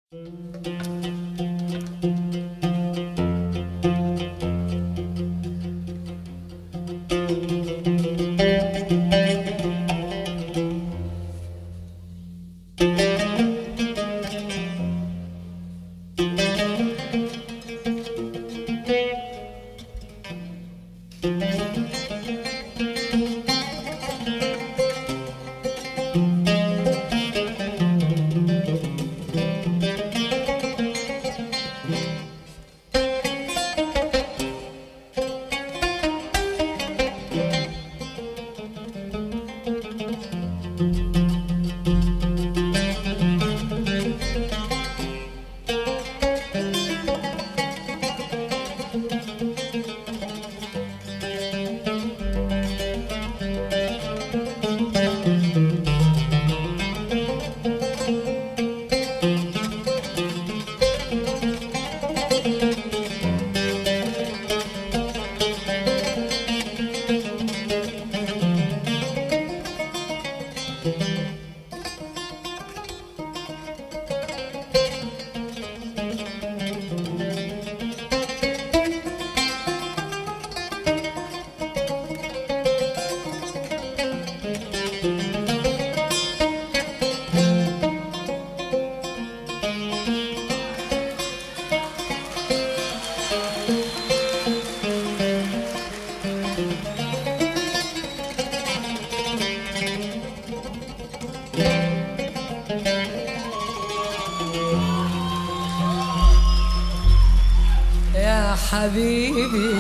يا حبيبي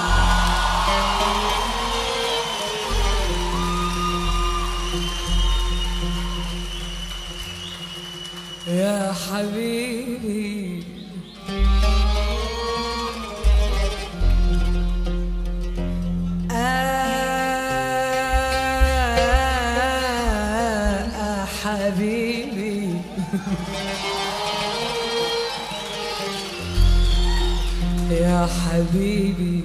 يا حبيبي آه آه حبيبي يا حبيبي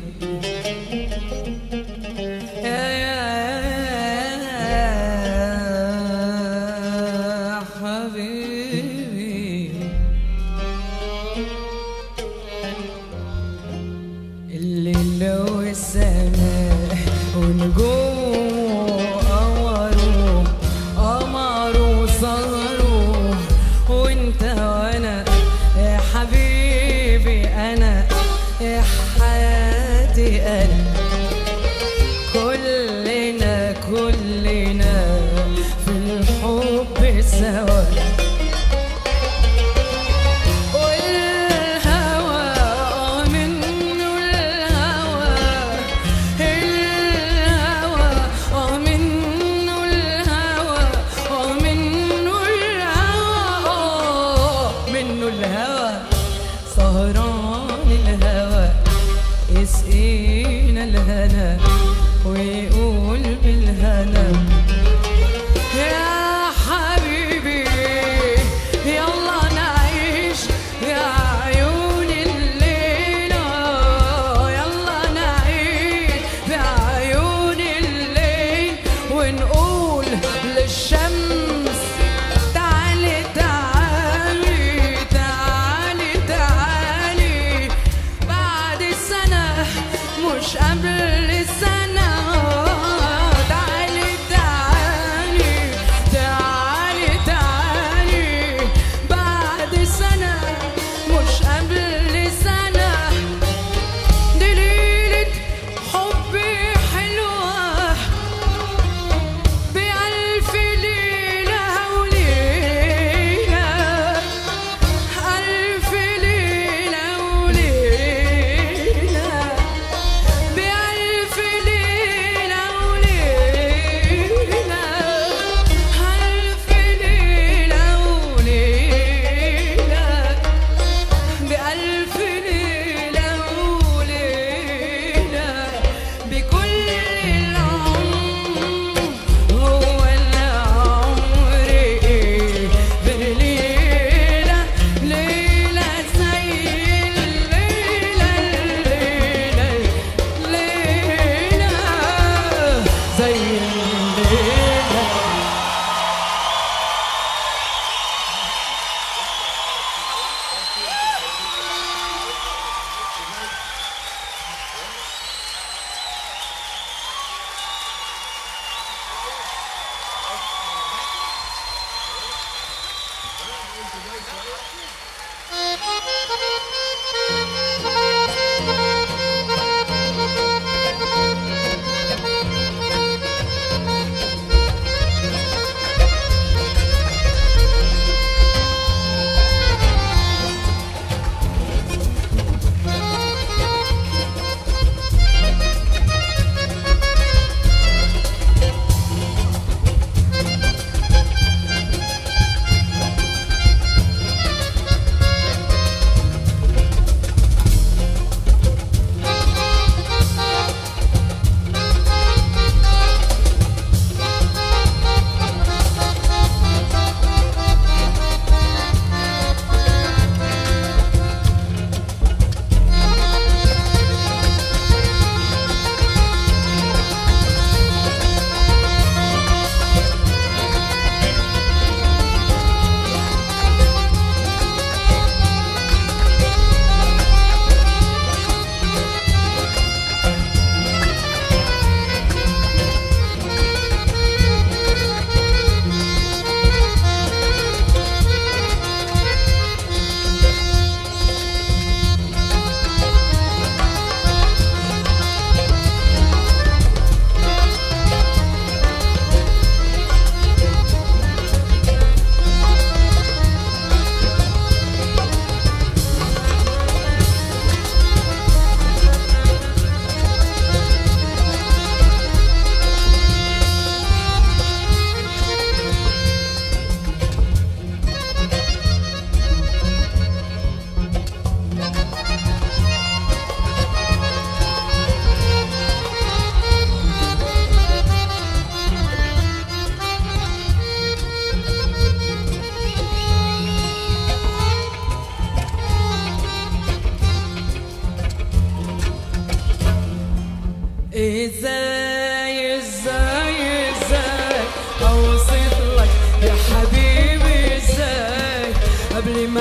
يا يا حبيبي الليل والسماء ونجوم قمروا قمروا صغروا وانت وانا يا حبيبي انا يا حياتي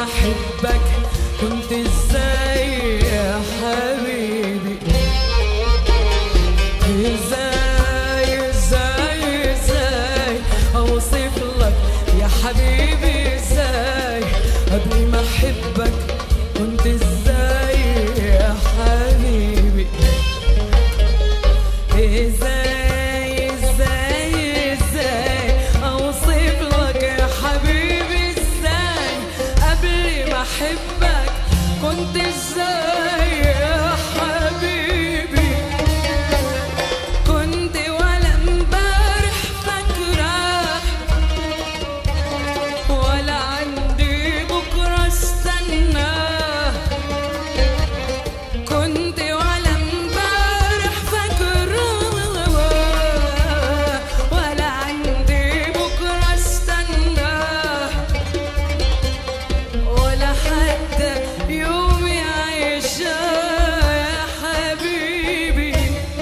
ما احبك كنت ازاي يا حبيبي ازاي ازاي ازاي اوصف لك يا حبيبي ازاي قبل ما احبك كنت ازاي يا حبيبي ازاي ازاي ازاي اوصف لك يا حبيبي ازاي قبل ما احبك كنت ازاي يا حبيبي كنت ولا امبارح فاكرة ولا عندي بكرة استنى كنت ولا امبارح فاكرة ولا عندي بكرة استنى ولا حتى يومي عايشة يا حبيبي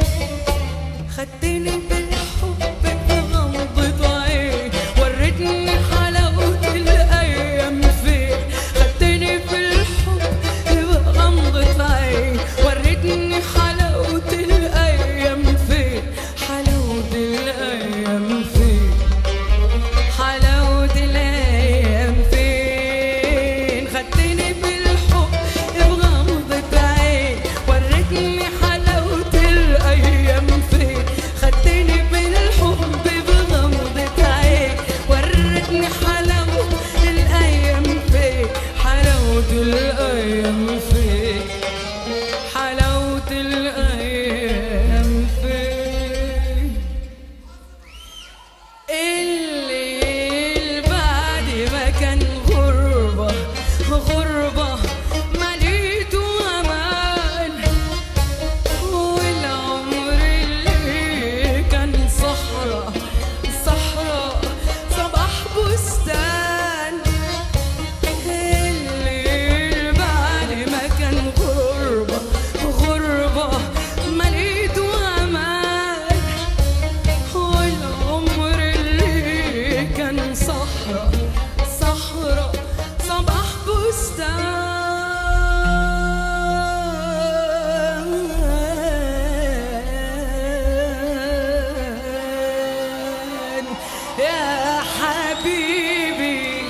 خدتني بالحب بغمضة عين وريتني حلاوة الأيام فين خدتني بالحب بغمضة عين وريتني حلاوة الأيام فين حلاوة الأيام فين حلاوة الأيام فين خدتني بالحب بغمضة عين وريتني حلاوة الأيام فين خدتني بالحب بغمضة عين وريتني حلاوة الأيام فين حلاوة الأيام فين حلاوة الأيام فين الليل بعد ما كان غربة غربة مليته أمان والعمر اللي كان صحراء صحراء صباح بستان الليل بعد ما كان غربة غربة مليته أمان والعمر اللي كان صحراء صحراء صباح بستان يا حبيبي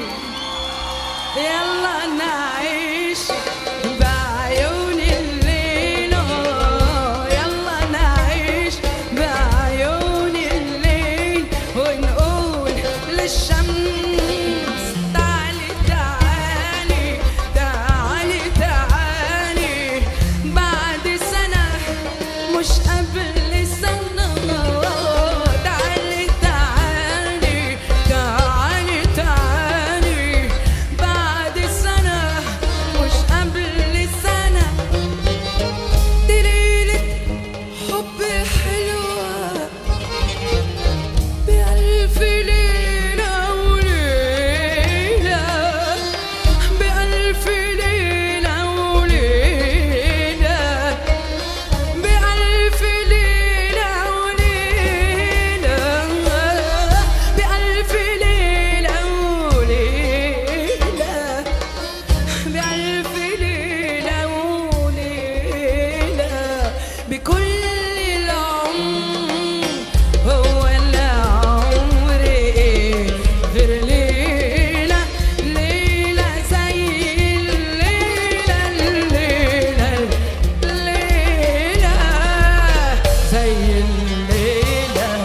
يلا نعيش بعيون الليل يلا نعيش بعيون الليل ونقول للشمس تعالي تعالي تعالي تعالي بعد سنة مش قبل سنة تعالي تعالي تعالي تعالي بعد سنة مش قبل سنة دي ليلة حب حلوة بألف ليلة وليلة بألف ليلة وليلة بألف ليلة وليلة بألف ليلة وليلة بألف ليلة وليلة بكل العمر هو العمر إيه غير ليلة ليلة زي الليلة الليلة الليلة زي الليلة